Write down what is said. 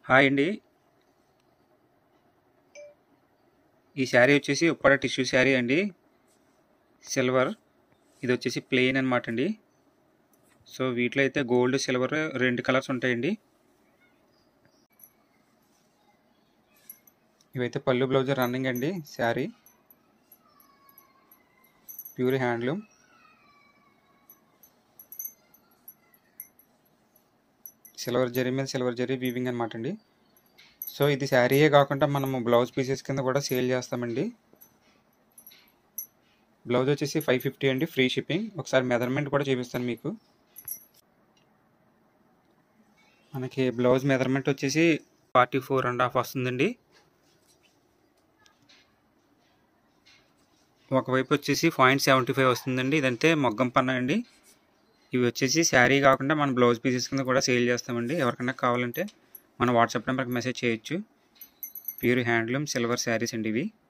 hi అండి ఈ శారీ వచ్చేసి ఉప్పాడ టిష్యూ శారీ అండి సిల్వర్ ఇది వచ్చేసి ప్లెయిన్ అనమాట అండి సో వీటిలో అయితే గోల్డ్ సిల్వర్ రెండు కలర్స్ ఉంటాయండి ఇవైతే పళ్ళు బ్లౌజ్ రన్నింగ్ అండి sari pure handloom silver zari మీద సిల్వర్ జరీ వీవింగ్ అనమాట అండి సో ఇది శారీయే కాకుండా మనము బ్లౌజ్ పీసెస్ కింద కూడా సేల్ చేస్తామండి బ్లౌజ్ వచ్చేసి ఫైవ్ ఫిఫ్టీ అండి ఫ్రీ షిప్పింగ్ ఒకసారి మెజర్మెంట్ కూడా చూపిస్తాను మీకు మనకి బ్లౌజ్ మెజర్మెంట్ వచ్చేసి ఫార్టీ ఫోర్ అండ్ హాఫ్ వస్తుందండి ఒకవైపు వచ్చేసి పాయింట్ సెవెంటీ ఫైవ్ వస్తుందండి ఇదంతే మొగ్గం పన్న అండి ఇవి వచ్చేసి శారీ కాకుండా మన బ్లౌజ్ పీసెస్ కింద కూడా సేల్ చేస్తామండి ఎవరికైనా కావాలంటే మన వాట్సాప్ నెంబర్కి మెసేజ్ చేయొచ్చు ప్యూర్ హ్యాండ్లూమ్ సిల్వర్ శారీస్ అండి ఇవి